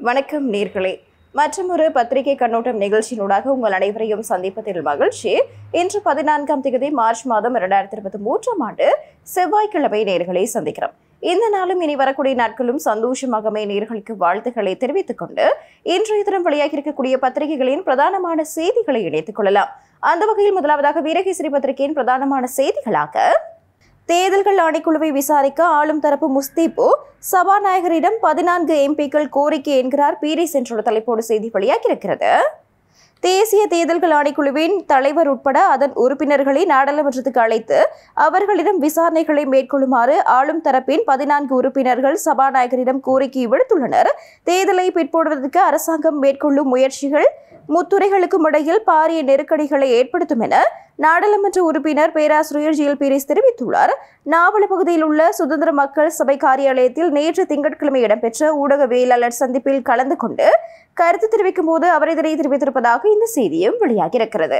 வணக்கம் நேர்களே மற்றொரு பத்திரிகை கண்ணோட்டம் நிகழ்ச்சியினூடாக உங்கள் அனைவரையும் சந்திப்பதில் மகிழ்ச்சி இன்று பதினான்காம் தேதி மார்ச் மாதம் இரண்டாயிரத்தி இருபத்தி மூன்றாம் ஆண்டு செவ்வாய்க்கிழமை நேர்களை சந்திக்கிறோம் இந்த நாளும் இனி வரக்கூடிய நாட்களும் சந்தோஷமாகவே நேர்களுக்கு வாழ்த்துக்களை தெரிவித்துக் கொண்டு இன்றைய தினம் வெளியாகி இருக்கக்கூடிய பத்திரிகைகளின் பிரதானமான செய்திகளை இணைத்துக் கொள்ளலாம் அந்த வகையில் முதலாவதாக வீரகேசரி பத்திரிகையின் பிரதானமான செய்திகளாக தேர்தல்கள் ஆணைக்குழுவை விசாரிக்க ஆளும் தரப்பு முஸ்தீபு சபாநாயகரிடம் பதினான்கு எம்பிக்கள் கோரிக்கை என்கிறார் பீரிஸ் என்ற தலைப்போடு செய்தி வெளியாகியிருக்கிறது தேசிய தேர்தல்கள் ஆணைக்குழுவின் தலைவர் உட்பட அதன் உறுப்பினர்களை நாடாளுமன்றத்துக்கு அழைத்து அவர்களிடம் விசாரணைகளை மேற்கொள்ளுமாறு ஆளும் தரப்பின் பதினான்கு உறுப்பினர்கள் சபாநாயகரிடம் கோரிக்கை விடுத்துள்ளனர் தேர்தலை பிற்போடுவதற்கு அரசாங்கம் மேற்கொள்ளும் முயற்சிகள் முத்துறைகளுக்கும் இடையில் பாரிய நெருக்கடிகளை ஏற்படுத்தும் என நாடாளுமன்ற உறுப்பினர் பேராசிரியர் ஜிஎல் பீரிஸ் தெரிவித்துள்ளார் நாவல பகுதியில் உள்ள சுதந்திர மக்கள் சபை காரியாலயத்தில் நேற்று திங்கட்கிழமை இடம்பெற்ற ஊடகவியலாளர் சந்திப்பில் கலந்து கொண்டு கருத்து தெரிவிக்கும் போது அவர் இதனை தெரிவித்திருப்பதாக இந்த செய்தியும் வெளியாகியிருக்கிறது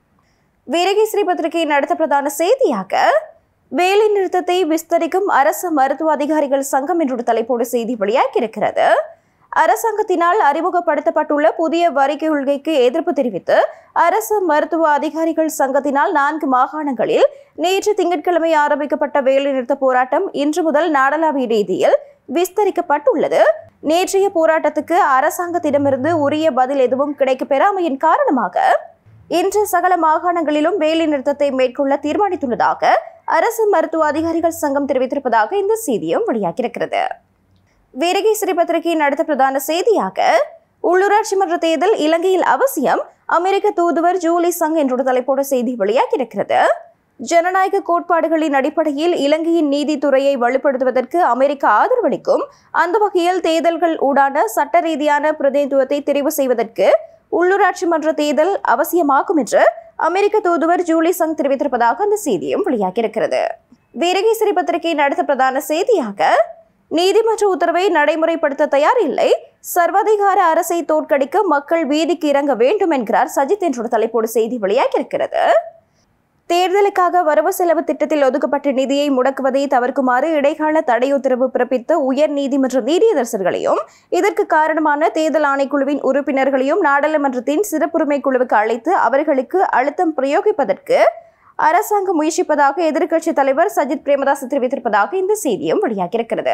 வீரகேசரி பத்திரிகையின் அடுத்த பிரதான செய்தியாக வேலை நிறுத்தத்தை விஸ்தரிக்கும் அரசு மருத்துவ அதிகாரிகள் சங்கம் என்ற தலைப்போடு செய்தி வெளியாகியிருக்கிறது அரசாங்கத்தினால் அறிமுகப்படுத்தப்பட்டுள்ள புதிய வரி கொள்கைக்கு எதிர்ப்பு தெரிவித்து அரசு மருத்துவ அதிகாரிகள் சங்கத்தினால் நான்கு மாகாணங்களில் நேற்று திங்கட்கிழமை ஆரம்பிக்கப்பட்ட வேலைநிறுத்த போராட்டம் இன்று முதல் நாடளாவிய ரீதியில் விஸ்தரிக்கப்பட்டுள்ளது நேற்றைய போராட்டத்துக்கு அரசாங்கத்திடமிருந்து உரிய பதில் எதுவும் கிடைக்கப் பெறாமையின் காரணமாக இன்று சகல மாகாணங்களிலும் வேலை நிறுத்தத்தை மேற்கொள்ள தீர்மானித்துள்ளதாக அரசு மருத்துவ அதிகாரிகள் சங்கம் தெரிவித்திருப்பதாக இந்த செய்தியும் வெளியாகியிருக்கிறது வீரகேசரி பத்திரிகையின் அடுத்த பிரதான செய்தியாக உள்ளூராட்சி மன்ற தேர்தல் இலங்கையில் அவசியம் அமெரிக்க தூதுவர் ஜூலி சங் என்ற தலைப்போட செய்தி வெளியாகியிருக்கிறது ஜனநாயக கோட்பாடுகளின் அடிப்படையில் இலங்கையின் நீதித்துறையை வலுப்படுத்துவதற்கு அமெரிக்கா ஆதரவளிக்கும் அந்த வகையில் தேர்தல்கள் ஊடான சட்ட ரீதியான பிரதிநிதித்துவத்தை தெரிவு செய்வதற்கு உள்ளூராட்சி மன்ற தேர்தல் அவசியமாகும் என்று அமெரிக்க தூதுவர் ஜூலி சங் தெரிவித்திருப்பதாக அந்த செய்தியும் வெளியாகியிருக்கிறது வீரகேசரி பத்திரிகையின் அடுத்த பிரதான செய்தியாக நீதிமன்ற உத்தரவை நடைமுறைப்படுத்த தயார் இல்லை சர்வாதிகார அரசை தோற்கடிக்க மக்கள் வீதிக்கு இறங்க வேண்டும் என்கிறார் சஜித் என்ற தலைப்போடு செய்தி வெளியாகியிருக்கிறது தேர்தலுக்காக வரவு செலவு திட்டத்தில் ஒதுக்கப்பட்ட நிதியை முடக்குவதை தவிர்க்குமாறு இடைக்கால தடை உத்தரவு பிறப்பித்த உயர் நீதிமன்ற நீதியரசர்களையும் இதற்கு காரணமான தேர்தல் ஆணைக்குழுவின் உறுப்பினர்களையும் நாடாளுமன்றத்தின் சிறப்புரிமை குழுவுக்கு அழைத்து அவர்களுக்கு அழுத்தம் பிரயோகிப்பதற்கு அரசாங்கம் முயற்சிப்பதாக எதிர்க்கட்சித் தலைவர் சஜித் பிரேமதாஸ் தெரிவித்திருப்பதாக இந்த செய்தியும் வெளியாகியிருக்கிறது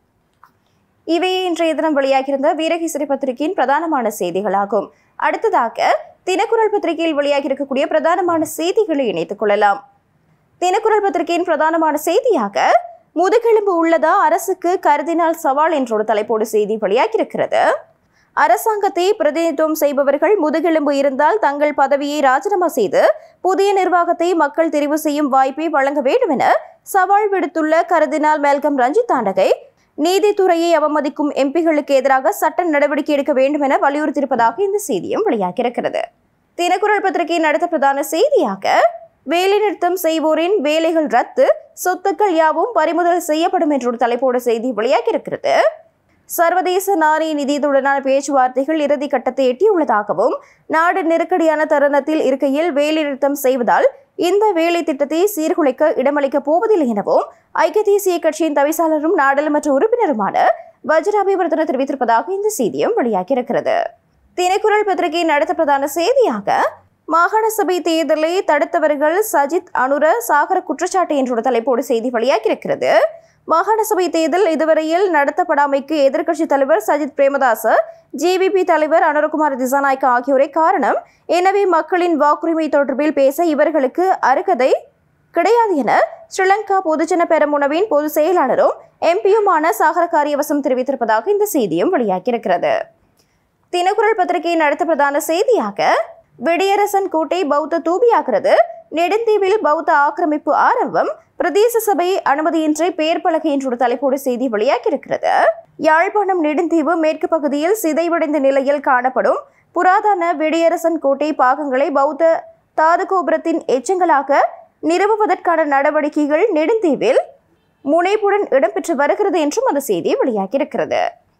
இவையே இன்றைய தினம் வெளியாகியிருந்த வீரகேசரி பத்திரிகையின் பிரதானமான செய்திகளாகும் அடுத்ததாக தினக்குரல் பத்திரிகையில் வெளியாகியிருக்கக்கூடிய பிரதானமான செய்திகளை இணைத்துக் கொள்ளலாம் தினக்குரல் பத்திரிகையின் பிரதானமான செய்தியாக முதுகெலும்பு உள்ளதா அரசுக்கு கருதினால் சவால் என்ற ஒரு தலைப்போடு செய்தி வெளியாகியிருக்கிறது அரசாங்கத்தை பிரதிநிதித்துவம் செய்பவர்கள் முதுகெலும்பு இருந்தால் தங்கள் பதவியை ராஜினாமா செய்து புதிய நிர்வாகத்தை மக்கள் தெரிவு செய்யும் வாய்ப்பை வழங்க வேண்டும் என சவால் விடுத்துள்ள கருதினால் மேல்கம் ரஞ்சித் தாண்டகை நீதித்துறையை அவமதிக்கும் எம்பிகளுக்கு எதிராக சட்ட நடவடிக்கை எடுக்க வேண்டும் என வலியுறுத்தியிருப்பதாக இந்த செய்தியும் வெளியாகியிருக்கிறது தினக்குரல் பத்திரிகையின் அடுத்த பிரதான செய்தியாக வேலைநிறுத்தம் செய்வோரின் வேலைகள் ரத்து சொத்துக்கள் யாவும் பறிமுதல் செய்யப்படும் என்ற ஒரு தலைப்போட செய்தி வெளியாகியிருக்கிறது சர்வதேச நாணய நிதியத்துடனான பேச்சுவார்த்தைகள் இறுதி கட்டத்தை எட்டியுள்ளதாகவும் நாடு நெருக்கடியான தருணத்தில் இருக்கையில் வேலைநிறுத்தம் செய்வதால் இந்த வேலை திட்டத்தை சீர்குலைக்க இடமளிக்கப் போவதில்லை எனவும் ஐக்கிய தேசிய கட்சியின் தவிசாளரும் நாடாளுமன்ற உறுப்பினருமான வஜ்ராபிவர்தன தெரிவித்திருப்பதாக இந்த செய்தியும் வெளியாகியிருக்கிறது தினக்குரல் பத்திரிகையின் அடுத்த பிரதான செய்தியாக மாகாண சபை தேர்தலை தடுத்தவர்கள் சஜித் அனுர சாகர குற்றச்சாட்டு என்ற தலைப்போடு செய்தி வெளியாகியிருக்கிறது மாகாண சபை தேர்தல் இதுவரையில் நடத்தப்படாமைக்கு எதிர்க்கட்சித் தலைவர் சஜித் பிரேமதாச ஜேவிபி தலைவர் அனுரகுமார் திசாநாயக்க ஆகியோரை காரணம் எனவே மக்களின் வாக்குரிமை தொடர்பில் பேச இவர்களுக்கு அருகதை கிடையாது என ஸ்ரீலங்கா பொதுஜன பெரமுனவின் பொதுச் செயலாளரும் எம்பியுமான சாகர காரியவசம் தெரிவித்திருப்பதாக இந்த செய்தியும் வெளியாகியிருக்கிறது தினக்குரல் பத்திரிகையின் அடுத்த பிரதான செய்தியாக வெடியரசன் கோட்டை பௌத்த தூபியாகிறது நெடுந்தீவில் பௌத்த ஆக்கிரமிப்பு ஆரம்பம் பிரதேச சபை அனுமதியின்றி பெயர் பலகை என்ற ஒரு தலைப்போடு செய்தி வெளியாகியிருக்கிறது யாழ்ப்பாணம் நெடுந்தீவு மேற்கு பகுதியில் சிதைவடைந்த நிலையில் காணப்படும் புராதன வெடியரசன் கோட்டை பாகங்களை பௌத்த தாது கோபுரத்தின் எச்சங்களாக நிறுவுவதற்கான நடவடிக்கைகள் நெடுந்தீவில் முனைப்புடன் இடம்பெற்று வருகிறது என்றும் அந்த செய்தி வெளியாகியிருக்கிறது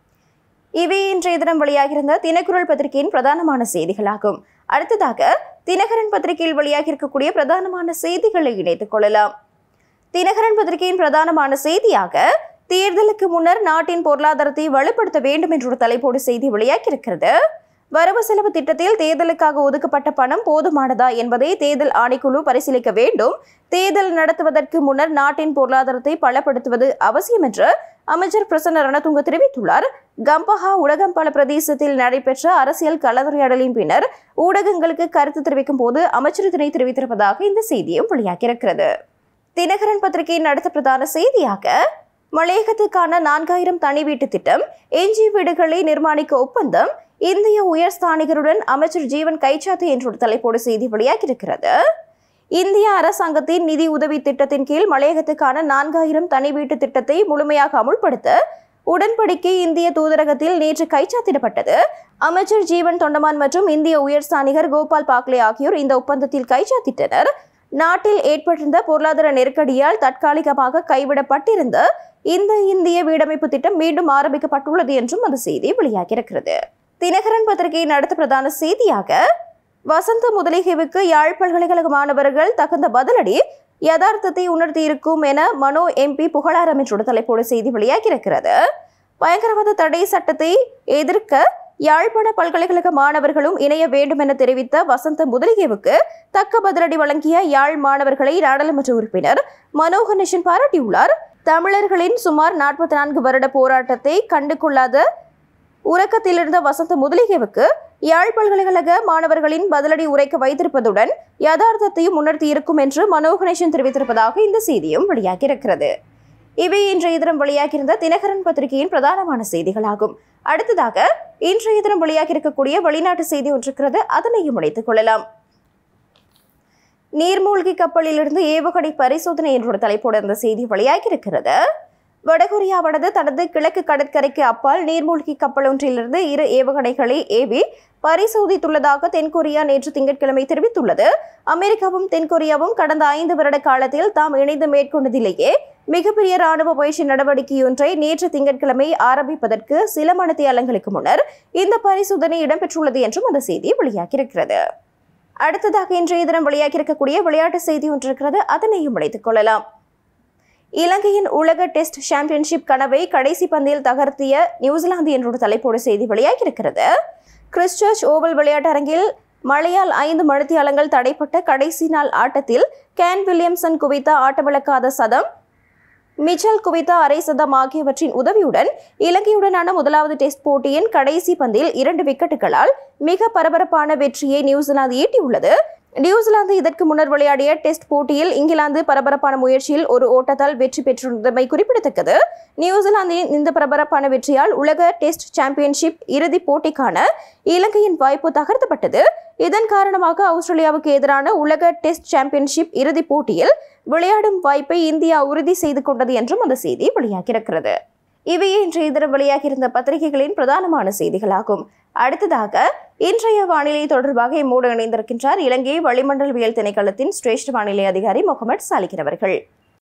இவை இன்றைய தினம் வெளியாகியிருந்த தினக்குரல் பத்திரிகையின் பிரதானமான செய்திகளாகும் அடுத்ததாக தினகரன் பத்திரிகையில் வெளியாகி இருக்கக்கூடிய பிரதானமான செய்திகளை இணைத்துக் கொள்ளலாம் தினகரன் பத்திரிகையின் பிரதானமான செய்தியாக தேர்தலுக்கு முன்னர் நாட்டின் பொருளாதாரத்தை வலுப்படுத்த வேண்டும் என்ற ஒரு தலைப்போடு செய்தி வெளியாகியிருக்கிறது வரவு செலவு திட்டத்தில் தேர்தலுக்காக ஒதுக்கப்பட்ட பணம் போதுமானதா என்பதை தேர்தல் ஆணைக்குழு பரிசீலிக்க வேண்டும் தேர்தல் நடத்துவதற்கு முன்னர் நாட்டின் பொருளாதாரத்தை பலப்படுத்துவது அவசியம் என்று அமைச்சர் பிரசன்ன ரணதுங்க தெரிவித்துள்ளார் கம்பஹா உலகம்பல பிரதேசத்தில் நடைபெற்ற அரசியல் கலந்துரையாடலின் பின்னர் ஊடகங்களுக்கு கருத்து தெரிவிக்கும் போது அமைச்சர் இதனை தெரிவித்திருப்பதாக இந்த செய்தியும் வெளியாகியிருக்கிறது தினகரன் பத்திரிகையின் அடுத்த பிரதான செய்தியாக மலையகத்துக்கான நான்காயிரம் தனி வீட்டு திட்டம் எஞ்சி வீடுகளை நிர்மாணிக்க ஒப்பந்தம் இந்திய உயர்ஸ்தானிகருடன் அமைச்சர் ஜீவன் கைச்சாத்து என்ற ஒரு தலைப்போடு செய்தி வெளியாகியிருக்கிறது இந்திய அரசாங்கத்தின் நிதி உதவி திட்டத்தின் கீழ் மலையகத்துக்கான நான்காயிரம் தனி வீட்டு திட்டத்தை முழுமையாக அமுல்படுத்த உடன்படிக்கை இந்திய தூதரகத்தில் நேற்று கைச்சாத்திடப்பட்டது அமைச்சர் ஜீவன் தொண்டமான் மற்றும் இந்திய உயர்ஸ்தானிகர் கோபால் பாக்லே ஆகியோர் இந்த ஒப்பந்தத்தில் கைச்சாத்திட்டனர் நாட்டில் ஏற்பட்டிருந்த பொருளாதார நெருக்கடியால் தற்காலிகமாக கைவிடப்பட்டிருந்த இந்த இந்திய வீடமைப்பு திட்டம் மீண்டும் ஆரம்பிக்கப்பட்டுள்ளது என்றும் அந்த செய்தி வெளியாகியிருக்கிறது தினகரன் பத்திரிகையின் அடுத்த பிரதான செய்தியாக வசந்த முதலிகேவுக்கு யாழ் பல்கலைக்கழக மாணவர்கள் தகுந்த பதிலடி யதார்த்தத்தை உணர்த்தியிருக்கும் என மனோ எம்பி புகழாரம் என்ற தலைப்போடு செய்தி வெளியாகியிருக்கிறது பயங்கரவாத தடை சட்டத்தை எதிர்க்க யாழ்ப்பாண பல்கலைக்கழக மாணவர்களும் இணைய வேண்டும் என தெரிவித்த வசந்த முதலிகேவுக்கு தக்க பதிலடி வழங்கிய யாழ் மாணவர்களை நாடாளுமன்ற உறுப்பினர் மனோ கணேசன் பாராட்டியுள்ளார் தமிழர்களின் சுமார் நாற்பத்தி நான்கு வருட போராட்டத்தை கண்டு கொள்ளாத உறக்கத்திலிருந்த வசந்த முதலிகேவுக்கு யாழ் பல்கலைக்கழக மாணவர்களின் பதிலடி உரைக்க வைத்திருப்பதுடன் யதார்த்தத்தையும் உணர்த்தி இருக்கும் என்று மனோ கணேசன் தெரிவித்திருப்பதாக இந்த செய்தியும் வெளியாகியிருக்கிறது இவை இன்றைய தினம் வெளியாகியிருந்த தினகரன் பத்திரிகையின் பிரதானமான செய்திகளாகும் அடுத்ததாக இன்றைய தினம் வெளியாகியிருக்கக்கூடிய வெளிநாட்டு செய்தி ஒன்றிருக்கிறது அதனையும் இணைத்துக் கொள்ளலாம் நீர்மூழ்கி கப்பலிலிருந்து ஏவுகணை பரிசோதனை என்ற ஒரு தலைப்போடு இந்த செய்தி வெளியாகியிருக்கிறது வடகொரியாவானது தனது கிழக்கு கடற்கரைக்கு அப்பால் நீர்மூழ்கி கப்பல் ஒன்றிலிருந்து இரு ஏவுகணைகளை ஏவி பரிசோதித்துள்ளதாக தென்கொரியா நேற்று திங்கட்கிழமை தெரிவித்துள்ளது அமெரிக்காவும் தென்கொரியாவும் கடந்த ஐந்து வருட காலத்தில் தாம் இணைந்து மேற்கொண்டதிலேயே மிகப்பெரிய ராணுவ பயிற்சி நடவடிக்கையொன்றை நேற்று திங்கட்கிழமை ஆரம்பிப்பதற்கு சில மணித்தியாலங்களுக்கு முன்னர் இந்த பரிசோதனை இடம்பெற்றுள்ளது என்றும் அந்த செய்தி வெளியாகியிருக்கிறது அடுத்ததாக இன்றைய தினம் வெளியாகியிருக்கக்கூடிய விளையாட்டு செய்தி ஒன்று இருக்கிறது அதனையும் இணைத்துக் கொள்ளலாம் இலங்கையின் உலக டெஸ்ட் சாம்பியன்ஷிப் கனவை கடைசி பந்தில் தகர்த்திய நியூசிலாந்து என்ற தலைப்போடு செய்தி வெளியாகியிருக்கிறது கிறிஸ்டர்ச் ஓவல் விளையாட்டரங்கில் மழையால் ஐந்து மணித்தியாலங்கள் தடைப்பட்ட கடைசி நாள் ஆட்டத்தில் கேன் வில்லியம்சன் குவித்த ஆட்டமிழக்காத சதம் மிச்சல் குவித்த அரை சதம் ஆகியவற்றின் உதவியுடன் இலங்கையுடனான முதலாவது டெஸ்ட் போட்டியின் கடைசி பந்தில் இரண்டு விக்கெட்டுகளால் மிக பரபரப்பான வெற்றியை நியூசிலாந்து ஈட்டியுள்ளது நியூசிலாந்து இதற்கு முன்னர் விளையாடிய டெஸ்ட் போட்டியில் இங்கிலாந்து பரபரப்பான முயற்சியில் ஒரு ஓட்டத்தால் வெற்றி பெற்றிருந்தமை குறிப்பிடத்தக்கது நியூசிலாந்தின் இந்த பரபரப்பான வெற்றியால் உலக டெஸ்ட் சாம்பியன்ஷிப் இறுதிப் போட்டிக்கான இலங்கையின் வாய்ப்பு தகர்த்தப்பட்டது இதன் காரணமாக ஆஸ்திரேலியாவுக்கு எதிரான உலக டெஸ்ட் சாம்பியன்ஷிப் இறுதிப் போட்டியில் விளையாடும் வாய்ப்பை இந்தியா உறுதி செய்து கொண்டது என்றும் அந்த செய்தி வெளியாகியிருக்கிறது இவையே இன்றைய தினம் வெளியாகியிருந்த பத்திரிகைகளின் பிரதானமான செய்திகளாகும் அடுத்ததாக இன்றைய வானிலை தொடர்பாக இம்மோடு இணைந்திருக்கின்றார் இலங்கை வளிமண்டலவியல் திணைக்களத்தின் சிரேஷ்ட வானிலை அதிகாரி முகமது சாலிகின் அவர்கள்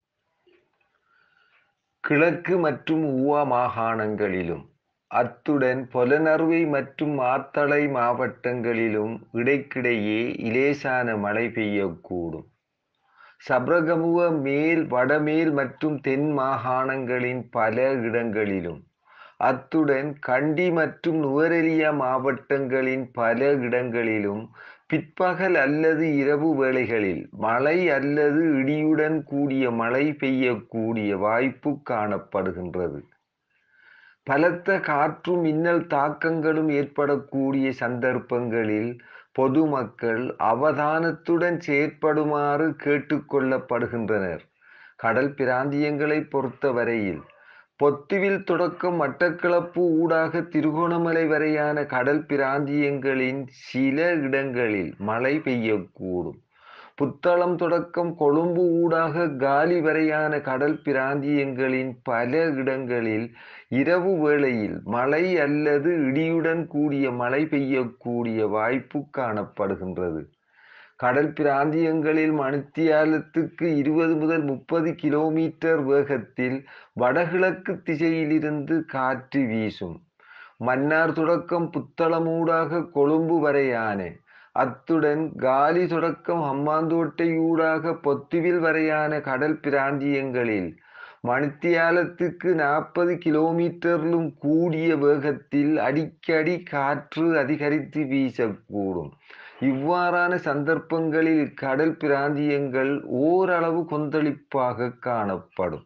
கிழக்கு மற்றும் ஊவா மாகாணங்களிலும் அத்துடன் பொலனறுவை மற்றும் மாத்தளை மாவட்டங்களிலும் இடைக்கிடையே இலேசான மழை பெய்யக்கூடும் சப்ரகமுவ மேல் வடமேல் மற்றும் தென் மாகாணங்களின் பல இடங்களிலும் அத்துடன் கண்டி மற்றும் நுவரெலியா மாவட்டங்களின் பல இடங்களிலும் பிற்பகல் அல்லது இரவு வேளைகளில் மழை அல்லது இடியுடன் கூடிய மழை பெய்யக்கூடிய வாய்ப்பு காணப்படுகின்றது பலத்த காற்றும் மின்னல் தாக்கங்களும் ஏற்படக்கூடிய சந்தர்ப்பங்களில் பொதுமக்கள் அவதானத்துடன் செயற்படுமாறு கேட்டுக்கொள்ளப்படுகின்றனர் கடல் பிராந்தியங்களை பொறுத்தவரையில் பொத்துவில் தொடக்கம் மட்டக்களப்பு ஊடாக திருகோணமலை வரையான கடல் பிராந்தியங்களின் சில இடங்களில் மழை பெய்யக்கூடும் புத்தளம் தொடக்கம் கொழும்பு ஊடாக காலி வரையான கடல் பிராந்தியங்களின் பல இடங்களில் இரவு வேளையில் மழை அல்லது இடியுடன் கூடிய மழை பெய்யக்கூடிய வாய்ப்பு காணப்படுகின்றது கடல் பிராந்தியங்களில் மணித்தியாலத்துக்கு இருபது முதல் முப்பது கிலோமீட்டர் வேகத்தில் வடகிழக்கு திசையிலிருந்து காற்று வீசும் மன்னார் தொடக்கம் புத்தளமூடாக கொழும்பு வரையான அத்துடன் காலி தொடக்கம் ஹம்மாந்தோட்டையூடாக பொத்துவில் வரையான கடல் பிராந்தியங்களில் மணித்தியாலத்துக்கு நாற்பது கிலோமீட்டரிலும் கூடிய வேகத்தில் அடிக்கடி காற்று அதிகரித்து வீசக்கூடும் இவ்வாறான சந்தர்ப்பங்களில் கடல் பிராந்தியங்கள் ஓரளவு கொந்தளிப்பாக காணப்படும்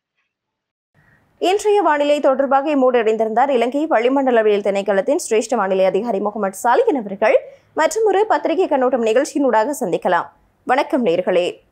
இன்றைய வானிலை தொடர்பாக இம்மூடு இணைந்திருந்தார் இலங்கை வளிமண்டலவியல் திணைக்களத்தின் சிரேஷ்ட வானிலை அதிகாரி முகமது சாலிகன் அவர்கள் மற்றும் ஒரு பத்திரிகை கண்ணோட்டம் நிகழ்ச்சியினூடாக சந்திக்கலாம் வணக்கம் நேர்களே